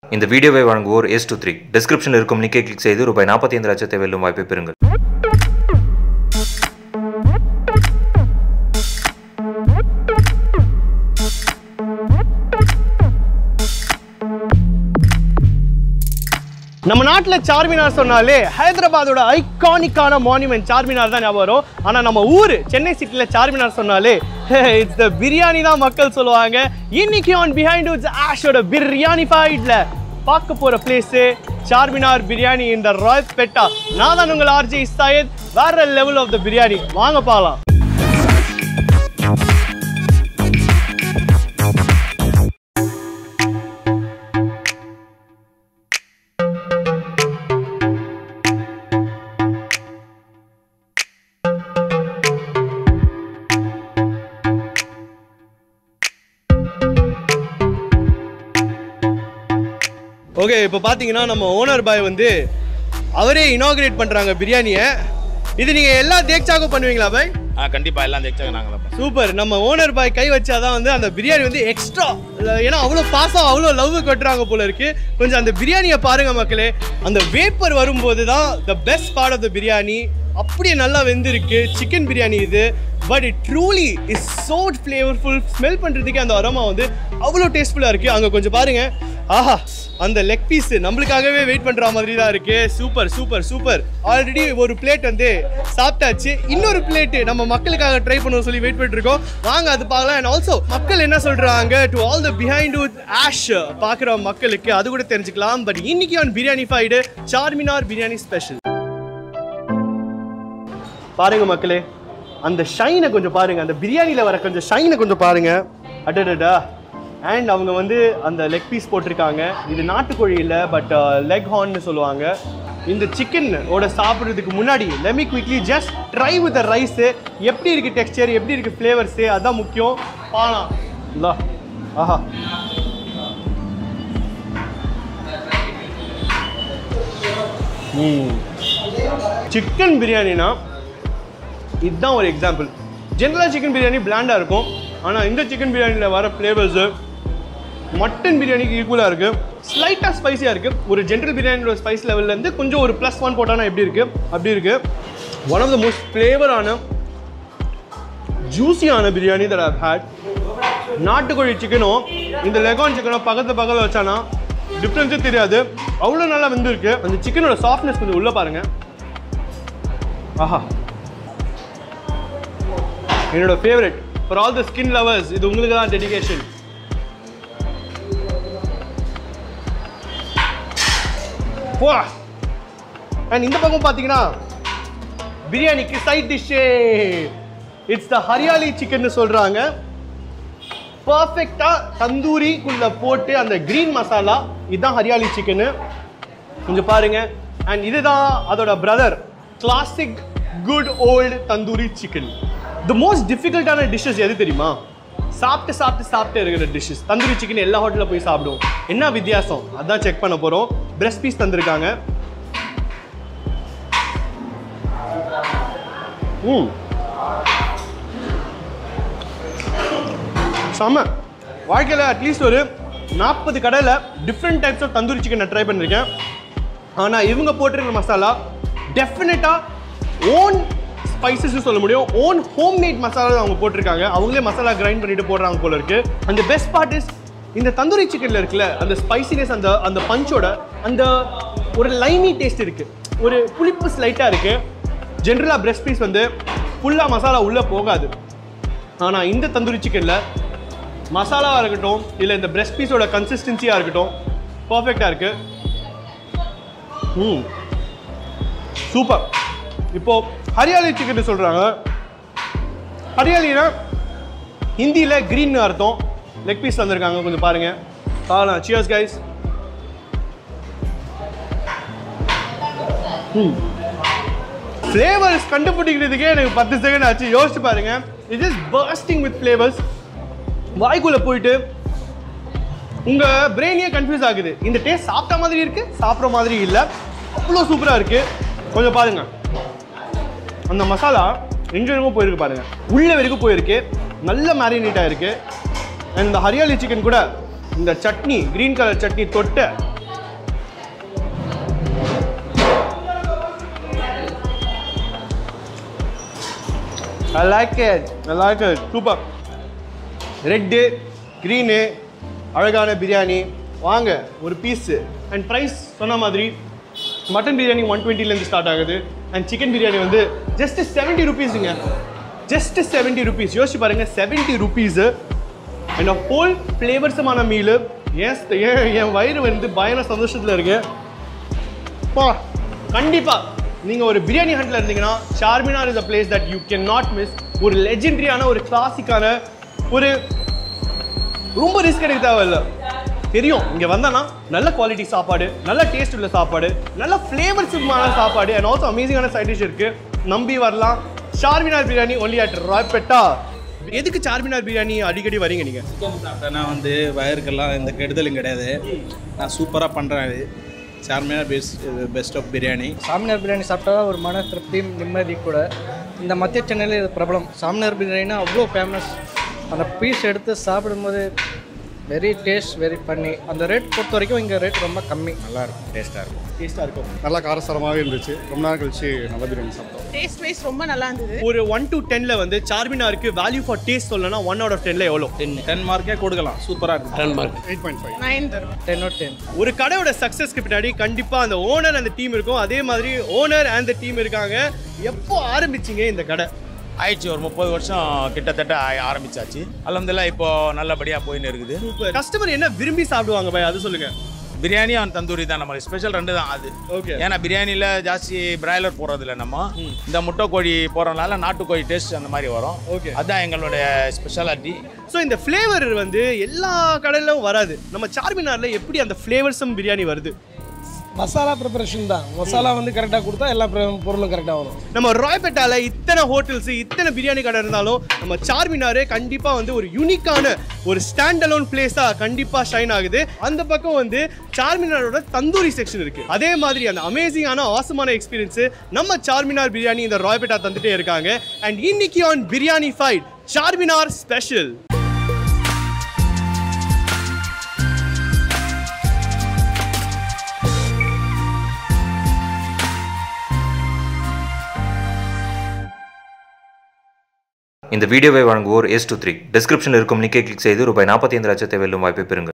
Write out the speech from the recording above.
இந்த வீடியோவை வழங்குவோர் எஸ் டூ த்ரீ டிஸ்கிரிப்ஷனில் இருக்கும் லிங்கை கிளிக் செய்து ரூபாய் நாற்பத்தி ஐந்து லட்சத்தை வெல்லும் வாய்ப்பை பெறுங்கள் நம்ம நாட்டில் சார்மினார் சொன்னாலே ஹைதராபாத்தோட ஐகானிக்கான மானுமெண்ட் சார்மினார் தான் ஞாபகம் வரும் ஆனால் நம்ம ஊர் சென்னை சிட்டியில் சார்மினார் சொன்னாலே இட்ஸ் த பிரியாணி தான் மக்கள் சொல்லுவாங்க இன்னைக்கு ஆன் பிஹைண்ட் உட்ஸ் ஆஷோட பிரியாணி ஃபைட்ல பார்க்க போகிற பிளேஸு சார்மினார் பிரியாணி இந்த ராயல் பெட்டா நான் தான் உங்கள் ஆர்ஜி இஸ்தாயத் வேற லெவல் ஆஃப் த பிரியாணி வாங்க பார்க்கலாம் ஓகே இப்போ பார்த்தீங்கன்னா நம்ம ஓனர் பாய் வந்து அவரே இனாகிரேட் பண்ணுறாங்க பிரியாணியை இது நீங்கள் எல்லா தேக்சாக்கும் பண்ணுவீங்களா பாய் ஆ கண்டிப்பா எல்லாம் தேய்ச்சாங்க நாங்கள் தான் சூப்பர் நம்ம ஓனர் பாய் கை வச்சாதான் வந்து அந்த பிரியாணி வந்து எக்ஸ்ட்ரா ஏன்னா அவ்வளோ பாசம் அவ்வளோ லவ் கட்டுறாங்க போல இருக்கு கொஞ்சம் அந்த பிரியாணியை பாருங்க மக்களே அந்த வேப்பர் வரும்போது தான் the best part of the biryani அப்படியே நல்லா வெந்திருக்கு சிக்கன் பிரியாணி இது but it truly is so flavourful smell பண்ணுறதுக்கே அந்த அரோமா வந்து அவ்வளோ டேஸ்ட்ஃபுல்லாக இருக்குது அங்கே கொஞ்சம் பாருங்க ஆஹா அந்த லெக் பீஸ் நம்மளுக்காகவே வெயிட் பண்ணுற மாதிரி தான் இருக்கு சூப்பர் சூப்பர் சூப்பர் ஆல்ரெடி ஒரு பிளேட் வந்து சாப்பிட்டாச்சு இன்னொரு பிளேட் நம்ம மக்களுக்காக ட்ரை பண்ண சொல்லி வெயிட் பண்ணிட்டு இருக்கோம் வாங்க அது பார்க்கலாம் அண்ட் ஆல்சோ மக்கள் என்ன சொல்றாங்க to all the behind with ash பார்க்குற மக்களுக்கு அது கூட தெரிஞ்சுக்கலாம் பட் இன்னைக்கு on biryani fight Charminar biryani special பாருங்க மக்களே அந்த ஷைனை கொஞ்சம் பாருங்க அந்த பிரியாணியில் வர கொஞ்சம் ஷைனை கொஞ்சம் பாருங்க அடடடா அண்ட் அவங்க வந்து அந்த லெக் பீஸ் போட்டிருக்காங்க இது நாட்டுக்கோழி இல்லை பட் லெக் ஹார்ன்னு சொல்லுவாங்க இந்த சிக்கன் ஓட சாப்பிட்றதுக்கு முன்னாடி let me quickly just try with rice எப்படி இருக்கு டெக்ஸ்சர் எப்படி இருக்கு ஃப்ளேவர்ஸு அதான் முக்கியம் பாலாம் இல்லா ஆஹா சிக்கன் பிரியாணினா இதுதான் ஒரு எக்ஸாம்பிள் ஜென்ரலாக சிக்கன் பிரியாணி பிளாண்டாக இருக்கும் ஆனால் இந்த சிக்கன் பிரியாணியில் வர ஃப்ளேவர்ஸு மட்டன் பிரியாணிக்கு ஈக்குவலாக இருக்குது ஸ்லைட்டாக ஸ்பைசியாக இருக்குது ஒரு ஜென்ரல் பிரியாணியோட ஸ்பைஸ் லெவல்லேருந்து கொஞ்சம் ஒரு ப்ளஸ் ஒன் போட்டானா எப்படி இருக்குது அப்படி இருக்குது ஒன் ஆஃப் த மோஸ்ட் ஃப்ளேவரான ஜூஸியான பிரியாணி தட் ஹவ் ஹேட் நாட்டுக்கோழி சிக்கனும் இந்த லெகான் சிக்கனும் பக்கத்து பக்கத்தில் வச்சானா டிஃப்ரென்ஸே தெரியாது அவ்வளோ நல்லா வெந்திருக்கு அந்த சிக்கனோட சாஃப்ட்னஸ் கொஞ்சம் உள்ளே பாருங்கள் ஆஹா என்னோட favourite for all the skin lovers இது உங்களுக்கு தான் டெடிகேஷன் போ அண்ட் இந்த பக்கம் பார்த்தீங்கன்னா பிரியாணிக்கு சைட் டிஷ்ஷே இட்ஸ் த ஹரியாலி சிக்கன் சொல்கிறாங்க பர்ஃபெக்டாக தந்தூரிக்குள்ள போட்டு அந்த க்ரீன் மசாலா இதுதான் ஹரியாலி சிக்கனு கொஞ்சம் பாருங்க அண்ட் இதுதான் அதோட brother classic good old tandoori chicken the most டிஃபிகல்ட்டான டிஷ்ஷஸ் எது தெரியுமா சாப்பிட்டு சாப்பிட்டு சாப்பிட்டு இருக்கிற டிஷ்ஷஸ் தந்தூரி சிக்கன் எல்லா ஹோட்டலில் போய் சாப்பிடுவோம் என்ன வித்தியாசம் அதான் செக் பண்ண போகிறோம் பிரெஸ்ட் பீஸ் தந்திருக்காங்க ம் செம்ம வாழ்க்கையில் அட்லீஸ்ட் ஒரு நாற்பது கடையில் different types of tandoori chicken நான் ட்ரை பண்ணியிருக்கேன் ஆனால் இவங்க போட்டிருக்கிற மசாலா டெஃபினட்டாக ஓன் ஸ்பைசஸ்னு சொல்ல முடியும் ஓன் ஹோம்மேட் மசாலா அவங்க போட்டிருக்காங்க அவங்களே மசாலா கிரைண்ட் பண்ணிட்டு போடுறாங்க போல இருக்கு அந்த பெஸ்ட் பார்ட் இஸ் இந்த தந்தூரி சிக்கனில் இருக்குல்ல அந்த ஸ்பைசினஸ் அந்த அந்த பஞ்சோட அந்த ஒரு லைனி டேஸ்ட் இருக்கு ஒரு புளிப்பு ஸ்லைட்டாக இருக்கு ஜென்ரலாக பிரெஸ்ட் பீஸ் வந்து ஃபுல்லாக மசாலா உள்ளே போகாது ஆனால் இந்த தந்தூரி சிக்கனில் மசாலாவாக இருக்கட்டும் இல்லை இந்த பிரெஸ்ட் பீஸோட கன்சிஸ்டன்சியாக இருக்கட்டும் பர்ஃபெக்டாக இருக்கு ம் சூப்பர் இப்போ ஹரியாலி சிக்கன் சொல்கிறாங்க ஹரியாலினா ஹிந்தியில் க்ரீன் அர்த்தம் லெக் பீஸ் தந்திருக்காங்க கொஞ்சம் பாருங்க பார்க்கலாம் சியர்ஸ் கைஸ் ஃப்ளேவர்ஸ் கண்டுபிடிக்கிறதுக்கே எனக்கு பத்து செகண்ட் ஆச்சு யோசிச்சு பாருங்க it is bursting with flavours வாய்க்குள்ளே போயிட்டு உங்க பிரெயினே கன்ஃபியூஸ் ஆகுது இந்த டேஸ்ட் சாப்பிட்ட மாதிரி இருக்கு சாப்பிட்ற மாதிரி இல்லை அவ்வளோ சூப்பராக இருக்கு கொஞ்சம் பாருங்க அந்த மசாலா எங்கே வரைக்கும் போயிருக்கு பாருங்க உள்ள வரைக்கும் போயிருக்கு நல்ல மேரினேட் ஆயிருக்கு அண்ட் இந்த ஹரியாலி சிக்கன் கூட இந்த சட்னி கிரீன் கலர் சட்னி தொட்டு I like it I like it super red green அழகான பிரியாணி வாங்க ஒரு பீஸு அண்ட் ப்ரைஸ் சொன்ன மாதிரி மட்டன் பிரியாணி ஒன் டுவெண்ட்டிலேருந்து ஸ்டார்ட் ஆகுது அண்ட் சிக்கன் பிரியாணி வந்து ஜஸ்ட் செவன்ட்டி ருபீஸுங்க ஜஸ்ட் செவன்ட்டி ருபீஸ் யோசிச்சு பாருங்க செவன்ட்டி ருபீஸு அண்ட் ஹோல் ஃப்ளேவர்ஸுமான மீலு என் என் என் வயிறு வந்து பயங்கர சந்தோஷத்தில் இருக்கு பா கண்டிப்பா நீங்க ஒரு பிரியாணி ஹண்ட்ல இருந்தீங்கன்னா Charminar is a place that you can not miss ஒரு லெஜெண்டரியான ஒரு கிளாசிக்கான ஒரு ரொம்ப ரிஸ்க் எடுக்க தேவையில்ல தெரியும் இங்க வந்தானா நல்ல குவாலிட்டி சாப்பாடு நல்ல டேஸ்ட் உள்ள சாப்பாடு நல்ல ஃப்ளேவர்ஸுமான சாப்பாடு அண்ட் ஆல்சோ அமேசிங்கான சைட் டிஷ் இருக்கு நம்பி வரலாம் சார்மினார் பிரியாணி ஒன்லி அட் ராய்பெட்டா எதுக்கு சார்மினார் பிரியாணி அடிக்கடி வரீங்க நீங்க சிக்கன் சாப்பிட்டேன்னா வந்து வயருக்கெல்லாம் எந்த கெடுதலும் கிடையாது நான் சூப்பராக பண்ணுறேன் இது Charminar best best of biryani Charminar biryani சாப்பிட்டா ஒரு மன திருப்தியும் நிம்மதி கூட இந்த மத்திய சென்னையில் இது பிரபலம் சாமினார் பிரியாணினா அவ்வளோ ஃபேமஸ் அந்த பீஸ் எடுத்து சாப்பிடும்போது வெரி டேஸ்ட் வெரி பண்ணி அந்த ரேட் பொறுத்த வரைக்கும் இங்கே ரேட் ரொம்ப கம்மி நல்லா இருக்கும் டேஸ்ட்டாக இருக்கும் டேஸ்டா இருக்கும் நல்லா காரசாரமாகவே இருந்துச்சு ரொம்ப நாள் கழிச்சு நல்ல பிரியாணி சாப்பிட்டோம் டேஸ்ட் வைஸ் ரொம்ப நல்லா இருந்தது ஒரு ஒன் டு டென்ல வந்து சார்மினாருக்கு வேல்யூ ஃபார் டேஸ்ட் சொல்லணும்னா ஒன் அவுட் ஆஃப் டென்ல எவ்வளோ டென் டென் மார்க்கே கொடுக்கலாம் சூப்பராக இருக்கும் ten mark eight point five nine தரும் டென் ஓ டென் ஒரு கடையோட சக்ஸஸ்க்கு பின்னாடி கண்டிப்பா அந்த ஓனர் அந்த டீம் இருக்கும் அதே மாதிரி ஓனர் அந்த டீம் இருக்காங்க எப்போ ஆரம்பிச்சீங்க இந்த கடை ஆயிடுச்சு ஒரு முப்பது வருஷம் கிட்டத்தட்ட ஆ- ஆரம்பிச்சாச்சு அலமதுல்லா இப்போ நல்லபடியாக போயின்னு இருக்குது சூப்பர் கஸ்டமர் என்ன விரும்பி சாப்பிடுவாங்க பாய் அது சொல்லுங்க பிரியாணி அண்ட் தந்தூரி தான் நம்ம ஸ்பெஷல் ரெண்டு தான் அது ஓகே ஏன்னா பிரியாணியில் ஜாஸ்தி பிராய்லர் போடுறதில்ல நம்ம இந்த முட்டை கோழி போடுறதுனால நாட்டுக்கோழி டேஸ்ட் அந்த மாதிரி வரும் Okay. அதுதான் எங்களுடைய ஸ்பெஷாலிட்டி ஸோ இந்த ஃப்ளேவர் வந்து எல்லா கடையிலும் வராது நம்ம சார்மினார்ல எப்படி அந்த ஃப்ளேவர்ஸும் பிரியாணி வருது மசாலா ப்ரிப்பரேஷன் தான் மசாலா வந்து கரெக்டாக கொடுத்தா எல்லா பொ- பொருளும் கரெக்டாக வரும் நம்ம ராய்பேட்டால இத்தனை ஹோட்டல்ஸ் இத்தனை பிரியாணி கடை இருந்தாலும் நம்ம சார்மினாரே கண்டிப்பா வந்து ஒரு யூனிக்கான ஒரு ஸ்டாண்ட் அலோன் பிளேஸா கண்டிப்பா ஷைன் ஆகுது அந்த பக்கம் வந்து சார்மினாரோட தந்தூரி செக்ஷன் இருக்கு அதே மாதிரி அந்த அமேசிங்கான ஆசமான எக்ஸ்பீரியன்ஸ் நம்ம சார்மினார் பிரியாணி இந்த ராய்பேட்டா தந்துட்டே இருக்காங்க அண்ட் இன்னைக்கு on biryani fight Charminar special இந்த வீடியோவை வழங்குவோர் எஸ் டூ த்ரீ டிஸ்கிரிப்ஷனில் இருக்கும் லிங்கை கிளிக் செய்து ரூபாய் நாற்பத்தி ஐந்து லட்சத்தை வெல்லும் வாய்ப்பை பெறுங்கள்